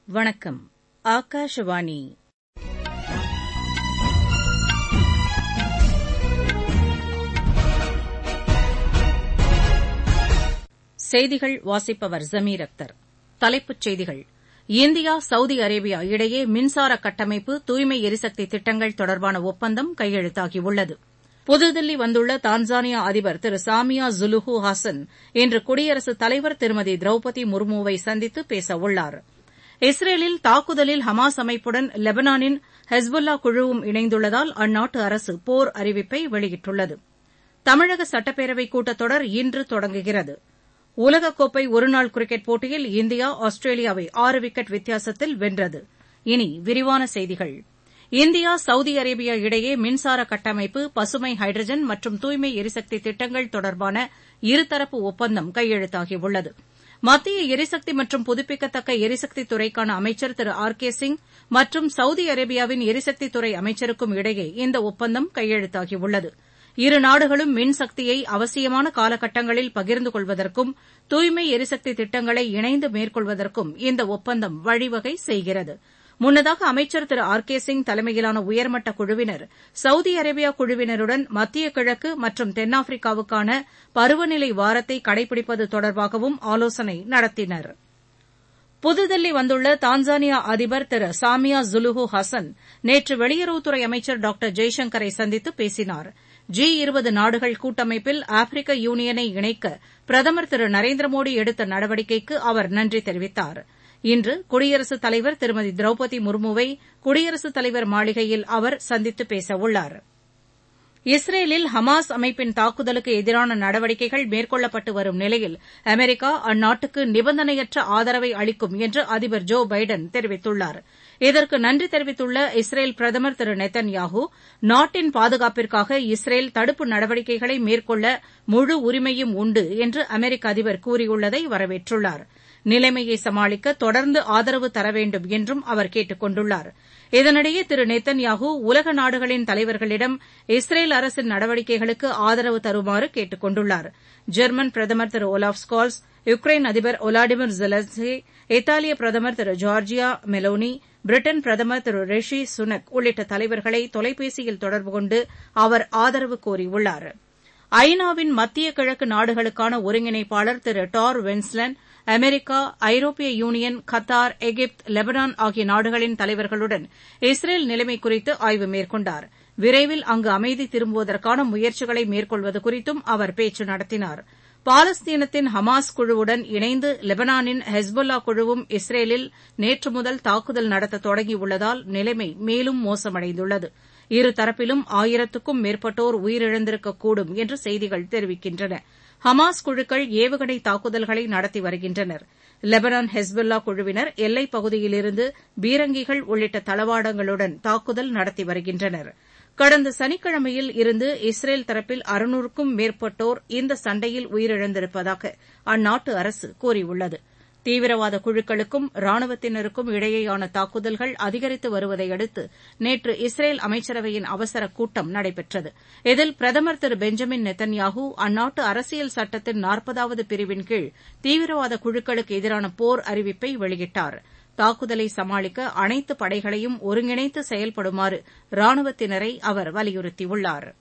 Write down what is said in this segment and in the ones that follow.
வணக்கம் ஆகாஷவாணி செய்திகள் வாசிப்பவர் ஜமீர் அக்தர் தலைப்புச் செய்திகள் இந்தியா சவுதி அரேபியா இடையே மின்சார கட்டமைப்பு தூய்மை எரிசக்தி திட்டங்கள் தொடர்பான ஒப்பந்தம் கையெழுத்தாகியுள்ளது புதுதில்லி வந்துள்ள தான்சானியா அதிபர் திரு சாமியா சுலுஹூ ஹாசன் இன்று குடியரசுத் தலைவர் திருமதி திரௌபதி முர்முவை சந்தித்து பேசவுள்ளார் இஸ்ரேலில் தாக்குதலில் ஹமாஸ் அமைப்புடன் லெபனானின் ஹெஸ்புல்லா குழுவும் இணைந்துள்ளதால் அந்நாட்டு அரசு போர் அறிவிப்பை வெளியிட்டுள்ளது தமிழக சட்டப்பேரவைக் கூட்டத்தொடர் இன்று தொடங்குகிறது உலகக்கோப்பை ஒருநாள் கிரிக்கெட் போட்டியில் இந்தியா ஆஸ்திரேலியாவை ஆறு விக்கெட் வித்தியாசத்தில் வென்றது இனி விரிவான செய்திகள் இந்தியா சவுதி அரேபியா இடையே மின்சார கட்டமைப்பு பசுமை ஹைட்ரஜன் மற்றும் தூய்மை எரிசக்தி திட்டங்கள் தொடர்பான இருதரப்பு ஒப்பந்தம் கையெழுத்தாகியுள்ளது மத்திய எரிசக்தி மற்றும் புதுப்பிக்கத்தக்க எரிசக்தி துறைக்கான அமைச்சர் திரு ஆர் கே சிங் மற்றும் சவுதி அரேபியாவின் எரிசக்தித்துறை அமைச்சருக்கும் இடையே இந்த ஒப்பந்தம் கையெழுத்தாகியுள்ளது இரு நாடுகளும் மின்சக்தியை அவசியமான காலகட்டங்களில் பகிர்ந்து கொள்வதற்கும் தூய்மை எரிசக்தி திட்டங்களை இணைந்து மேற்கொள்வதற்கும் இந்த ஒப்பந்தம் வழிவகை செய்கிறது முன்னதாக அமைச்சர் திரு ஆர் கே சிங் தலைமையிலான உயர்மட்ட குழுவினர் சவுதி அரேபியா குழுவினருடன் மத்திய கிழக்கு மற்றும் தென்னாப்பிரிக்காவுக்கான பருவநிலை வாரத்தை கடைபிடிப்பது தொடர்பாகவும் ஆலோசனை நடத்தினர் புதுதில்லி வந்துள்ள தான்சானியா அதிபர் திரு சாமியா சுலுஹூ ஹசன் நேற்று வெளியுறவுத்துறை அமைச்சர் டாக்டர் ஜெய்சங்கரை சந்தித்து பேசினார் ஜி இருபது நாடுகள் கூட்டமைப்பில் ஆப்பிரிக்க யூனியனை இணைக்க பிரதமர் திரு நரேந்திர மோடி எடுத்த நடவடிக்கைக்கு அவர் நன்றி தெரிவித்தார் இன்று குடியரசுத் தலைவர் திருமதி திரௌபதி முர்முவை குடியரசுத் தலைவர் மாளிகையில் அவர் சந்தித்து பேசவுள்ளார் இஸ்ரேலில் ஹமாஸ் அமைப்பின் தாக்குதலுக்கு எதிரான நடவடிக்கைகள் மேற்கொள்ளப்பட்டு வரும் நிலையில் அமெரிக்கா அந்நாட்டுக்கு நிபந்தனையற்ற ஆதரவை அளிக்கும் என்று அதிபர் ஜோ பைடன் தெரிவித்துள்ளார் இதற்கு நன்றி தெரிவித்துள்ள இஸ்ரேல் பிரதமர் திரு நெத்தன்யாஹூ நாட்டின் பாதுகாப்பிற்காக இஸ்ரேல் தடுப்பு நடவடிக்கைகளை மேற்கொள்ள முழு உரிமையும் உண்டு என்று அமெரிக்க அதிபர் கூறியுள்ளதை வரவேற்றுள்ளார் நிலைமையை சமாளிக்க தொடர்ந்து ஆதரவு தர வேண்டும் என்றும் அவர் கேட்டுக் கொண்டுள்ளார் இதனிடையே திரு நெத்தன்யாஹூ உலக நாடுகளின் தலைவர்களிடம் இஸ்ரேல் அரசின் நடவடிக்கைகளுக்கு ஆதரவு தருமாறு கேட்டுக் கொண்டுள்ளார் ஜெர்மன் பிரதமர் திரு ஒலாஃப் ஸ்கால்ஸ் யுக்ரைன் அதிபர் ஒலாடிமிர் ஜெலன்ஸ்கி இத்தாலிய பிரதமர் திரு ஜார்ஜியா மெலோனி பிரிட்டன் பிரதமர் திரு ரிஷி சுனக் உள்ளிட்ட தலைவர்களை தொலைபேசியில் தொடர்பு கொண்டு அவர் ஆதரவு கோரியுள்ளார் ஐநாவின் மத்திய கிழக்கு நாடுகளுக்கான ஒருங்கிணைப்பாளர் திரு டார் வென்ஸ்லன் அமெரிக்கா ஐரோப்பிய யூனியன் கத்தார் எகிப்து லெபனான் ஆகிய நாடுகளின் தலைவர்களுடன் இஸ்ரேல் நிலைமை குறித்து ஆய்வு மேற்கொண்டார் விரைவில் அங்கு அமைதி திரும்புவதற்கான முயற்சிகளை மேற்கொள்வது குறித்தும் அவர் பேச்சு நடத்தினார் பாலஸ்தீனத்தின் ஹமாஸ் குழுவுடன் இணைந்து லெபனானின் ஹெஸ்புல்லா குழுவும் இஸ்ரேலில் நேற்று முதல் தாக்குதல் நடத்த தொடங்கியுள்ளதால் நிலைமை மேலும் மோசமடைந்துள்ளது இருதரப்பிலும் ஆயிரத்துக்கும் மேற்பட்டோர் உயிரிழந்திருக்கக்கூடும் என்று செய்திகள் தெரிவிக்கின்றன ஹமாஸ் குழுக்கள் ஏவுகணை தாக்குதல்களை நடத்தி வருகின்றனர் லெபனான் ஹெஸ்புல்லா குழுவினர் எல்லைப் பகுதியிலிருந்து பீரங்கிகள் உள்ளிட்ட தளவாடங்களுடன் தாக்குதல் நடத்தி வருகின்றனர் கடந்த சனிக்கிழமையில் இருந்து இஸ்ரேல் தரப்பில் அறுநூறுக்கும் மேற்பட்டோர் இந்த சண்டையில் உயிரிழந்திருப்பதாக அந்நாட்டு அரசு கூறியுள்ளது தீவிரவாத குழுக்களுக்கும் ராணுவத்தினருக்கும் இடையேயான தாக்குதல்கள் அதிகரித்து வருவதை அடுத்து நேற்று இஸ்ரேல் அமைச்சரவையின் அவசர கூட்டம் நடைபெற்றது இதில் பிரதமர் திரு பெஞ்சமின் நெத்தன்யாஹூ அந்நாட்டு அரசியல் சட்டத்தின் நாற்பதாவது பிரிவின் கீழ் தீவிரவாத குழுக்களுக்கு எதிரான போர் அறிவிப்பை வெளியிட்டார் தாக்குதலை சமாளிக்க அனைத்து படைகளையும் ஒருங்கிணைத்து செயல்படுமாறு ராணுவத்தினரை அவர் வலியுறுத்தியுள்ளாா்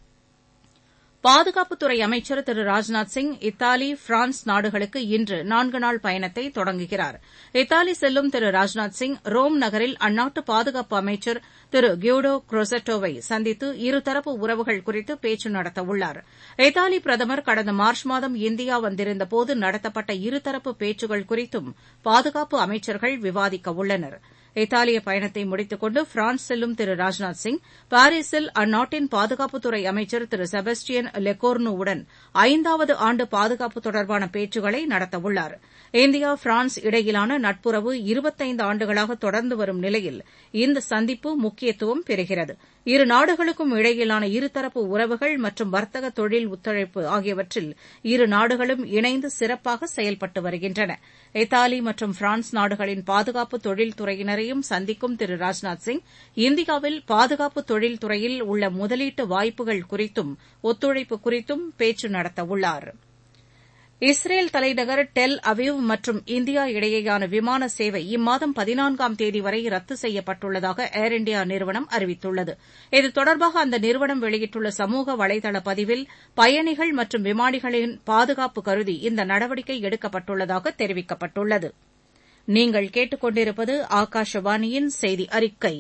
பாதுகாப்புத்துறை அமைச்சர் திரு ராஜ்நாத் சிங் இத்தாலி பிரான்ஸ் நாடுகளுக்கு இன்று நான்கு நாள் பயணத்தை தொடங்குகிறார் இத்தாலி செல்லும் திரு ராஜ்நாத் சிங் ரோம் நகரில் அந்நாட்டு பாதுகாப்பு அமைச்சர் திரு கியூடோ குரோசெட்டோவை சந்தித்து இருதரப்பு உறவுகள் குறித்து பேச்சு நடத்தவுள்ளார் இத்தாலி பிரதமர் கடந்த மார்ச் மாதம் இந்தியா வந்திருந்தபோது நடத்தப்பட்ட இருதரப்பு பேச்சுகள் குறித்தும் பாதுகாப்பு அமைச்சர்கள் விவாதிக்க உள்ளனா் இத்தாலிய பயணத்தை முடித்துக் கொண்டு பிரான்ஸ் செல்லும் திரு ராஜ்நாத் சிங் பாரீஸில் அந்நாட்டின் பாதுகாப்புத்துறை அமைச்சர் திரு செபஸ்டியன் லெகோர்னுவுடன் ஐந்தாவது ஆண்டு பாதுகாப்பு தொடர்பான பேச்சுக்களை நடத்தவுள்ளார் இந்தியா பிரான்ஸ் இடையிலான நட்புறவு இருபத்தைந்து ஆண்டுகளாக தொடர்ந்து வரும் நிலையில் இந்த சந்திப்பு முக்கியத்துவம் பெறுகிறது இரு நாடுகளுக்கும் இடையிலான இருதரப்பு உறவுகள் மற்றும் வர்த்தக தொழில் ஒத்துழைப்பு ஆகியவற்றில் இரு நாடுகளும் இணைந்து சிறப்பாக செயல்பட்டு வருகின்றன இத்தாலி மற்றும் பிரான்ஸ் நாடுகளின் பாதுகாப்பு தொழில்துறையினரையும் சந்திக்கும் திரு ராஜ்நாத் சிங் இந்தியாவில் பாதுகாப்பு தொழில் துறையில் உள்ள முதலீட்டு வாய்ப்புகள் குறித்தும் ஒத்துழைப்பு குறித்தும் பேச்சு நடத்தவுள்ளாா் இஸ்ரேல் தலைநகர் டெல் அவிவ் மற்றும் இந்தியா இடையேயான விமான சேவை இம்மாதம் பதினான்காம் தேதி வரை ரத்து செய்யப்பட்டுள்ளதாக ஏர் இண்டியா நிறுவனம் அறிவித்துள்ளது இது தொடர்பாக அந்த நிறுவனம் வெளியிட்டுள்ள சமூக வலைதள பதிவில் பயணிகள் மற்றும் விமானிகளின் பாதுகாப்பு கருதி இந்த நடவடிக்கை எடுக்கப்பட்டுள்ளதாக தெரிவிக்கப்பட்டுள்ளது நீங்கள் கேட்டுக்கொண்டிருப்பது ஆகாஷவாணியின் செய்தி அறிக்கை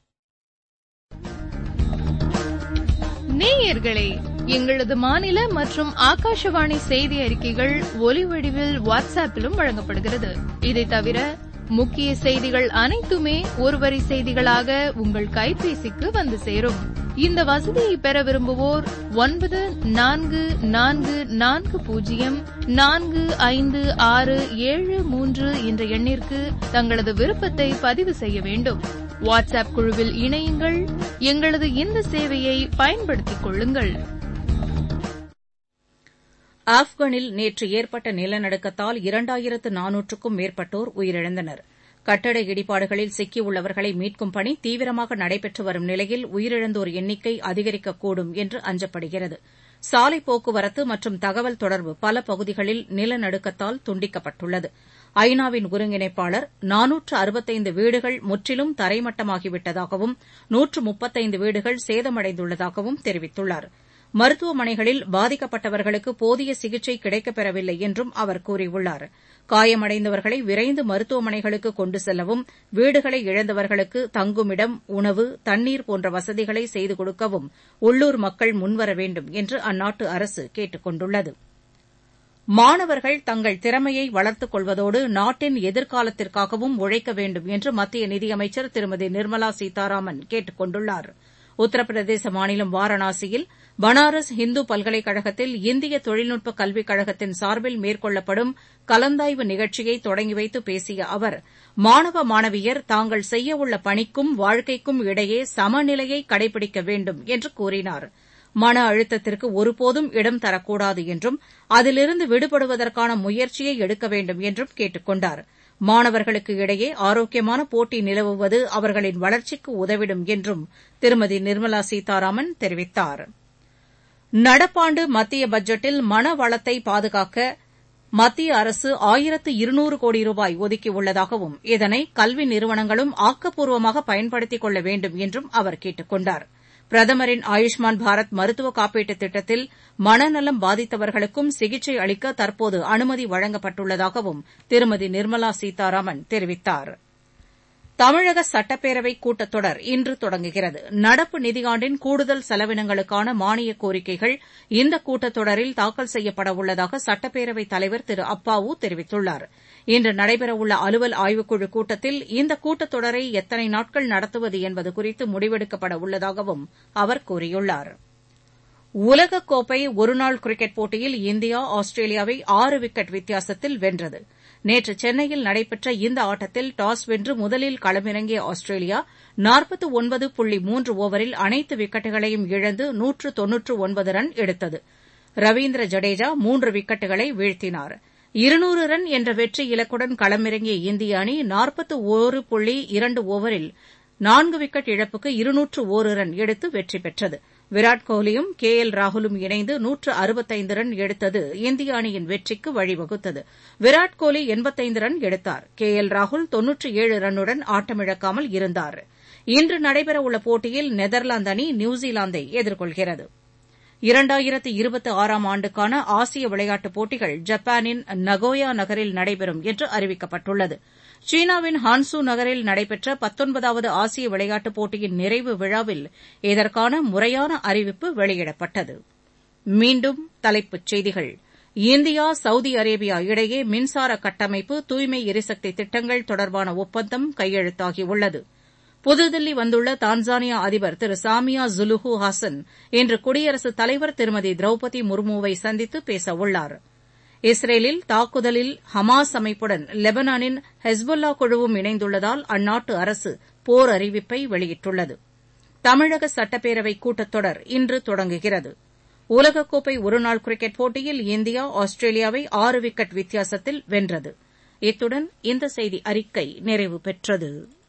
நேயர்களே எங்களது மாநில மற்றும் ஆகாஷவாணி செய்தி அறிக்கைகள் ஒலி வடிவில் வாட்ஸ்அப்பிலும் வழங்கப்படுகிறது இதை தவிர முக்கிய செய்திகள் அனைத்துமே ஒருவரி செய்திகளாக உங்கள் கைபேசிக்கு வந்து சேரும் இந்த வசதியை பெற விரும்புவோர் ஒன்பது நான்கு நான்கு நான்கு பூஜ்ஜியம் நான்கு ஐந்து ஆறு ஏழு மூன்று என்ற எண்ணிற்கு தங்களது விருப்பத்தை பதிவு செய்ய வேண்டும் வாட்ஸ்அப் குழுவில் இணையுங்கள் எங்களது இந்த சேவையை பயன்படுத்திக் கொள்ளுங்கள் ஆப்கானில் நேற்று ஏற்பட்ட நிலநடுக்கத்தால் இரண்டாயிரத்து நானூற்றுக்கும் மேற்பட்டோர் உயிரிழந்தனர் கட்டட இடிபாடுகளில் சிக்கியுள்ளவர்களை மீட்கும் பணி தீவிரமாக நடைபெற்று வரும் நிலையில் உயிரிழந்தோர் எண்ணிக்கை அதிகரிக்கக்கூடும் என்று அஞ்சப்படுகிறது சாலை போக்குவரத்து மற்றும் தகவல் தொடர்பு பல பகுதிகளில் நிலநடுக்கத்தால் துண்டிக்கப்பட்டுள்ளது ஐநாவின் ஒருங்கிணைப்பாளர் நானூற்று அறுபத்தைந்து வீடுகள் முற்றிலும் தரைமட்டமாகிவிட்டதாகவும் நூற்று முப்பத்தைந்து வீடுகள் சேதமடைந்துள்ளதாகவும் தெரிவித்துள்ளார் மருத்துவமனைகளில் பாதிக்கப்பட்டவர்களுக்கு போதிய சிகிச்சை கிடைக்கப்பெறவில்லை என்றும் அவர் கூறியுள்ளார் காயமடைந்தவர்களை விரைந்து மருத்துவமனைகளுக்கு கொண்டு செல்லவும் வீடுகளை இழந்தவர்களுக்கு தங்குமிடம் உணவு தண்ணீர் போன்ற வசதிகளை செய்து கொடுக்கவும் உள்ளூர் மக்கள் முன்வர வேண்டும் என்று அந்நாட்டு அரசு கேட்டுக் கொண்டுள்ளது மாணவர்கள் தங்கள் திறமையை வளர்த்துக் கொள்வதோடு நாட்டின் எதிர்காலத்திற்காகவும் உழைக்க வேண்டும் என்று மத்திய நிதியமைச்சர் திருமதி நிர்மலா சீதாராமன் கேட்டுக் கொண்டுள்ளார் உத்தரப்பிரதேச மாநிலம் வாரணாசியில் பனாரஸ் இந்து பல்கலைக்கழகத்தில் இந்திய தொழில்நுட்ப கல்விக் கழகத்தின் சார்பில் மேற்கொள்ளப்படும் கலந்தாய்வு நிகழ்ச்சியை தொடங்கி வைத்து பேசிய அவர் மாணவ மாணவியர் தாங்கள் செய்யவுள்ள பணிக்கும் வாழ்க்கைக்கும் இடையே சமநிலையை கடைபிடிக்க வேண்டும் என்று கூறினார் மன அழுத்தத்திற்கு ஒருபோதும் இடம் தரக்கூடாது என்றும் அதிலிருந்து விடுபடுவதற்கான முயற்சியை எடுக்க வேண்டும் என்றும் கேட்டுக் கொண்டார் மாணவர்களுக்கு இடையே ஆரோக்கியமான போட்டி நிலவுவது அவர்களின் வளர்ச்சிக்கு உதவிடும் என்றும் திருமதி நிர்மலா சீதாராமன் தெரிவித்தார் நடப்பாண்டு மத்திய பட்ஜெட்டில் மன வளத்தை பாதுகாக்க மத்திய அரசு ஆயிரத்து இருநூறு கோடி ரூபாய் ஒதுக்கியுள்ளதாகவும் இதனை கல்வி நிறுவனங்களும் ஆக்கப்பூர்வமாக பயன்படுத்திக் கொள்ள வேண்டும் என்றும் அவர் கேட்டுக் கொண்டார் பிரதமரின் ஆயுஷ்மான் பாரத் மருத்துவ காப்பீட்டுத் திட்டத்தில் மனநலம் பாதித்தவர்களுக்கும் சிகிச்சை அளிக்க தற்போது அனுமதி வழங்கப்பட்டுள்ளதாகவும் திருமதி நிர்மலா சீதாராமன் தெரிவித்தார் தமிழக சட்டப்பேரவை கூட்டத்தொடர் இன்று தொடங்குகிறது நடப்பு நிதியாண்டின் கூடுதல் செலவினங்களுக்கான மானியக் கோரிக்கைகள் இந்த கூட்டத்தொடரில் தாக்கல் செய்யப்பட உள்ளதாக சட்டப்பேரவைத் தலைவர் திரு அப்பாவு தெரிவித்துள்ளார் இன்று நடைபெறவுள்ள அலுவல் ஆய்வுக்குழு கூட்டத்தில் இந்த கூட்டத்தொடரை எத்தனை நாட்கள் நடத்துவது என்பது குறித்து முடிவெடுக்கப்பட உள்ளதாகவும் அவர் கூறியுள்ளார் உலகக்கோப்பை ஒருநாள் கிரிக்கெட் போட்டியில் இந்தியா ஆஸ்திரேலியாவை ஆறு விக்கெட் வித்தியாசத்தில் வென்றது நேற்று சென்னையில் நடைபெற்ற இந்த ஆட்டத்தில் டாஸ் வென்று முதலில் களமிறங்கிய ஆஸ்திரேலியா நாற்பத்து ஒன்பது புள்ளி மூன்று ஓவரில் அனைத்து விக்கெட்டுகளையும் இழந்து நூற்று தொன்னூற்று ஒன்பது ரன் எடுத்தது ரவீந்திர ஜடேஜா மூன்று விக்கெட்டுகளை வீழ்த்தினார் இருநூறு ரன் என்ற வெற்றி இலக்குடன் களமிறங்கிய இந்திய அணி நாற்பத்து ஒரு புள்ளி இரண்டு ஓவரில் நான்கு விக்கெட் இழப்புக்கு இருநூற்று ஒரு ரன் எடுத்து வெற்றி பெற்றது விராட் கோலியும் கே எல் ராகுலும் இணைந்து நூற்று அறுபத்தைந்து ரன் எடுத்தது இந்திய அணியின் வெற்றிக்கு வழிவகுத்தது விராட் கோலி எண்பத்தைந்து ரன் எடுத்தார் கே எல் ராகுல் தொன்னூற்று ஏழு ரன்னுடன் ஆட்டமிழக்காமல் இருந்தார் இன்று நடைபெறவுள்ள போட்டியில் நெதர்லாந்து அணி நியூசிலாந்தை எதிர்கொள்கிறது இரண்டாயிரத்து இருபத்தி ஆறாம் ஆண்டுக்கான ஆசிய விளையாட்டுப் போட்டிகள் ஜப்பானின் நகோயா நகரில் நடைபெறும் என்று அறிவிக்கப்பட்டுள்ளது சீனாவின் ஹான்சு நகரில் நடைபெற்ற பத்தொன்பதாவது ஆசிய விளையாட்டுப் போட்டியின் நிறைவு விழாவில் இதற்கான முறையான அறிவிப்பு வெளியிடப்பட்டது மீண்டும் தலைப்புச் செய்திகள் இந்தியா சவுதி அரேபியா இடையே மின்சார கட்டமைப்பு தூய்மை எரிசக்தி திட்டங்கள் தொடர்பான ஒப்பந்தம் கையெழுத்தாகியுள்ளது புதுதில்லி வந்துள்ள தான்சானியா அதிபர் திரு சாமியா ஜுலுஹு ஹாசன் இன்று குடியரசுத் தலைவர் திருமதி திரௌபதி முர்முவை சந்தித்து பேசவுள்ளார் இஸ்ரேலில் தாக்குதலில் ஹமாஸ் அமைப்புடன் லெபனானின் ஹெஸ்பொல்லா குழுவும் இணைந்துள்ளதால் அந்நாட்டு அரசு போர் அறிவிப்பை வெளியிட்டுள்ளது தமிழக சட்டப்பேரவை கூட்டத்தொடர் இன்று தொடங்குகிறது உலகக்கோப்பை ஒருநாள் கிரிக்கெட் போட்டியில் இந்தியா ஆஸ்திரேலியாவை ஆறு விக்கெட் வித்தியாசத்தில் வென்றது இத்துடன் இந்த செய்தி அறிக்கை நிறைவு பெற்றது